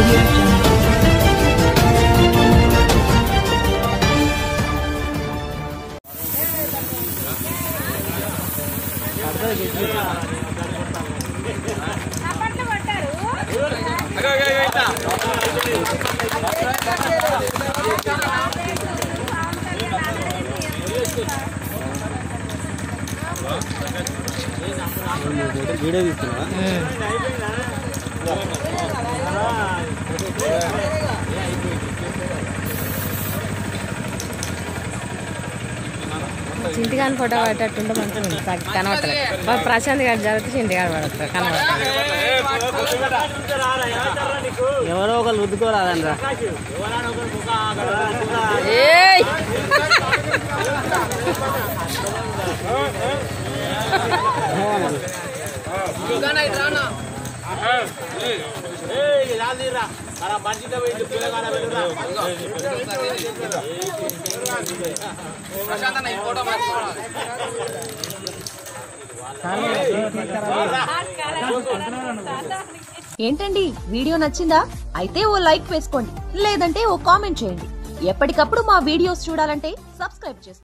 audio jungle. Video తీస్తున్నా చింటిగాని photo పట్టేట్టుంటే మంచిగా కనబడతలేదు ప్రశాంత్ గారు జరిగితే చింటిగాడు పడతారు కనబడతారు ఎవరో ఒకరు రుద్దుకోరాదనరా ఏయ్ ఏంటండి వీడియో నచ్చిందా అయితే ఓ లైక్ వేసుకోండి లేదంటే ఓ కామెంట్ చేయండి ఎప్పటికప్పుడు మా వీడియోస్ చూడాలంటే సబ్స్క్రైబ్ చేసుకోండి